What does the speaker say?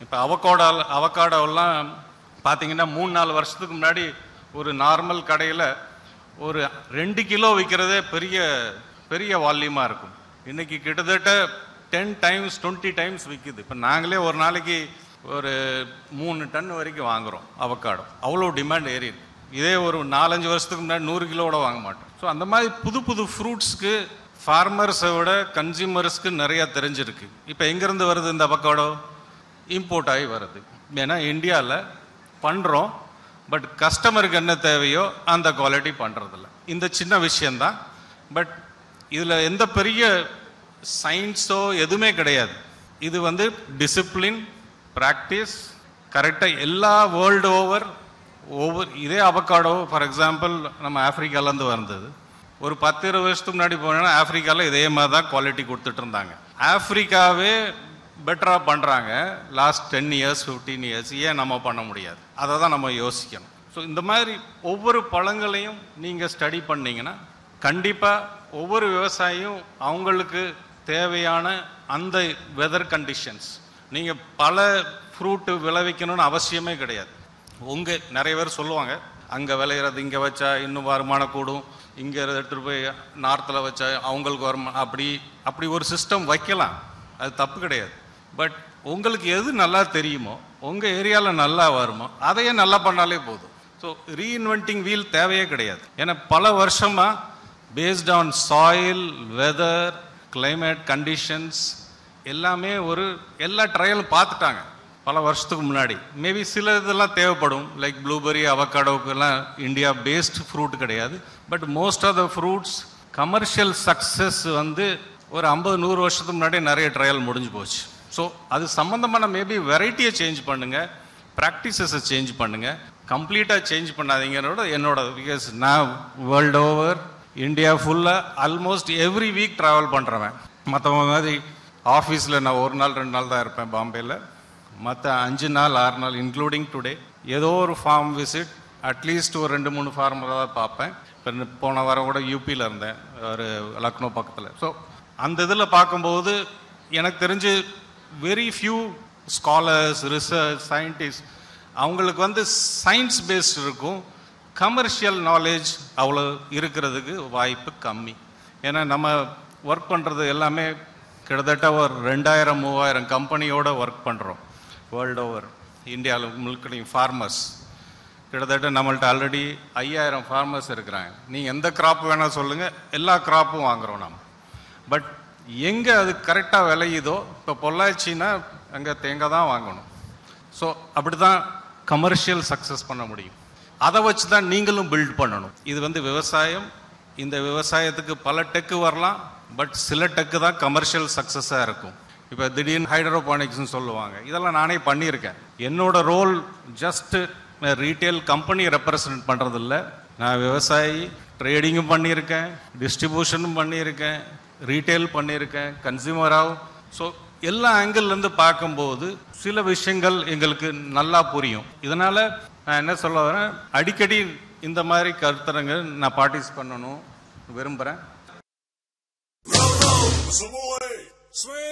இப்போ அவகோடா அவகாடோலாம் பார்த்தீங்கன்னா மூணு நாலு வருஷத்துக்கு முன்னாடி ஒரு நார்மல் கடையில் ஒரு ரெண்டு கிலோ விற்கிறதே பெரிய பெரிய வால்யூமாக இருக்கும் இன்னைக்கு கிட்டத்தட்ட டென் டைம்ஸ் டுவெண்ட்டி டைம்ஸ் விற்கிது இப்போ நாங்களே ஒரு நாளைக்கு ஒரு மூணு டன் வரைக்கும் வாங்குறோம் அவக்காடோ அவ்வளோ டிமாண்ட் ஏறி இருக்கு. இதே ஒரு நாலஞ்சு வருஷத்துக்கு முன்னாடி நூறு கிலோவோட வாங்க மாட்டோம் ஸோ அந்த மாதிரி புது புது ஃப்ரூட்ஸ்க்கு ஃபார்மர்ஸை விட கன்சியூமர்ஸ்க்கு நிறைய தெரிஞ்சிருக்கு இப்போ எங்கேருந்து வருது இந்த அவக்காடோ இம்போர்ட் ஆகி வருது ஏன்னா இந்தியாவில் பண்ணுறோம் பட் கஸ்டமருக்கு என்ன தேவையோ அந்த குவாலிட்டி பண்ணுறதில்ல இந்த சின்ன விஷயந்தான் பட் இதில் எந்த பெரிய சயின்ஸோ எதுவுமே கிடையாது இது வந்து டிசிப்ளின் ப்ராக்டிஸ் கரெக்டாக எல்லா வேர்ல்டு ஓவர் ஒவ்வொரு இதே அவக்காடோ ஃபார் எக்ஸாம்பிள் நம்ம ஆப்பிரிக்காலேருந்து வந்தது ஒரு பத்து இருபது வருஷத்துக்கு முன்னாடி போனோம்னா ஆப்பிரிக்காவில் இதே மாதிரி தான் குவாலிட்டி கொடுத்துட்டு இருந்தாங்க ஆப்பிரிக்காவே பெட்டராக பண்ணுறாங்க last ten years fifteen years ஏன் நம்ம பண்ண முடியாது அதை தான் நம்ம யோசிக்கணும் ஸோ இந்த மாதிரி ஒவ்வொரு பழங்களையும் நீங்கள் ஸ்டடி பண்ணீங்கன்னா கண்டிப்பாக ஒவ்வொரு விவசாயியும் அவங்களுக்கு தேவையான அந்த வெதர் கண்டிஷன்ஸ் நீங்கள் பல ஃப்ரூட்டு விளைவிக்கணும்னு அவசியமே கிடையாது உங்கள் நிறைய பேர் சொல்லுவாங்க அங்கே விளையிறது இங்கே வச்சா இன்னும் வருமானம் கூடும் இங்கே எடுத்துகிட்டு போய் நார்த்தில் வச்சா அவங்களுக்கு வருமானம் அப்படி அப்படி ஒரு சிஸ்டம் வைக்கலாம் அது தப்பு கிடையாது பட் உங்களுக்கு எது நல்லா தெரியுமோ உங்கள் ஏரியாவில் நல்லா வருமோ அதையே நல்லா பண்ணாலே போதும் ஸோ ரீஇன்வென்டிங் வீல் தேவையே கிடையாது ஏன்னா பல வருஷமாக based on soil weather climate conditions எல்லாமே ஒரு எல்லா ட்ரையலும் பார்த்துட்டாங்க பல வருஷத்துக்கு முன்னாடி மேபி சில இதெல்லாம் தேவைப்படும் லைக் ப்ளூபெரி அவக்காடோக்கெல்லாம் இந்தியா பேஸ்ட் ஃப்ரூட் கிடையாது but most of the fruits commercial success வந்து ஒரு ஐம்பது நூறு வருஷத்துக்கு முன்னாடி நிறைய ட்ரையல் முடிஞ்சு போச்சு ஸோ அது சம்மந்தமான மேபி வெரைட்டியை சேஞ்ச் பண்ணுங்க ப்ராக்டிசஸை சேஞ்ச் பண்ணுங்க கம்ப்ளீட்டாக சேஞ்ச் பண்ணாதீங்கன்னோட என்னோட பிகாஸ் நான் வேர்ல்டு ஓவர் இந்தியா ஃபுல்லாக ஆல்மோஸ்ட் எவ்ரி வீக் ட்ராவல் பண்ணுறவன் மற்றவங்க மாதிரி ஆஃபீஸில் நான் ஒரு நாள் ரெண்டு நாள் தான் இருப்பேன் பாம்பேயில் மற்ற அஞ்சு நாள் ஆறு நாள் இன்க்ளூடிங் டுடே ஏதோ ஒரு ஃபார்ம் விசிட் அட்லீஸ்ட் ஒரு ரெண்டு மூணு ஃபார்மரை தான் பார்ப்பேன் இப்போ போன வாரம் கூட யூபியில் இருந்தேன் ஒரு லக்னோ பக்கத்தில் ஸோ அந்த இதில் பார்க்கும்போது எனக்கு தெரிஞ்சு very few scholars research scientist அவங்களுக்கு வந்து சயின்ஸ் பேஸ்ட் இருக்கும் கமர்ஷியல் நாலேஜ் அவ்வளோ இருக்கிறதுக்கு வாய்ப்பு கம்மி ஏன்னா நம்ம ஒர்க் பண்ணுறது எல்லாமே கிட்டத்தட்ட ஒரு ரெண்டாயிரம் மூவாயிரம் கம்பெனியோட ஒர்க் பண்ணுறோம் வேர்ல்டு ஓவர் இந்தியாவில் முழுக்கடையும் ஃபார்மர்ஸ் கிட்டத்தட்ட நம்மள்ட்ட ஆல்ரெடி ஐயாயிரம் ஃபார்மர்ஸ் இருக்கிறாங்க நீங்கள் எந்த கிராப் வேணால் சொல்லுங்கள் எல்லா கிராப்பும் வாங்குறோம் நம்ம பட் எங்கே அது கரெக்டாக விளையுதோ இப்போ பொள்ளாச்சின்னா அங்கே தேங்காய் தான் வாங்கணும் ஸோ அப்படி தான் கமர்ஷியல் சக்ஸஸ் பண்ண முடியும் அதை வச்சு தான் நீங்களும் பில்ட் பண்ணணும் இது வந்து விவசாயம் இந்த விவசாயத்துக்கு பல டெக்கு வரலாம் பட் சில டெக்கு தான் கமர்ஷியல் சக்ஸஸாக இருக்கும் இப்போ திடீர்னு ஹைட்ரோபானிக்ஸ்னு சொல்லுவாங்க இதெல்லாம் நானே பண்ணியிருக்கேன் என்னோட role just retail company represent பண்ணுறது இல்லை நான் விவசாயி ட்ரேடிங்கும் பண்ணியிருக்கேன் டிஸ்ட்ரிபியூஷனும் பண்ணியிருக்கேன் ரீட்டைல் பண்ணியிருக்கேன் கன்சியூமராகவும் ஸோ எல்லா ஆங்கிள்லேருந்து பார்க்கும்போது சில விஷயங்கள் எங்களுக்கு நல்லா புரியும் இதனால் நான் என்ன சொல்ல வரேன் அடிக்கடி இந்த மாதிரி கருத்தரங்க நான் பார்ட்டிஸ் பண்ணணும் விரும்புகிறேன் Savoy, swing.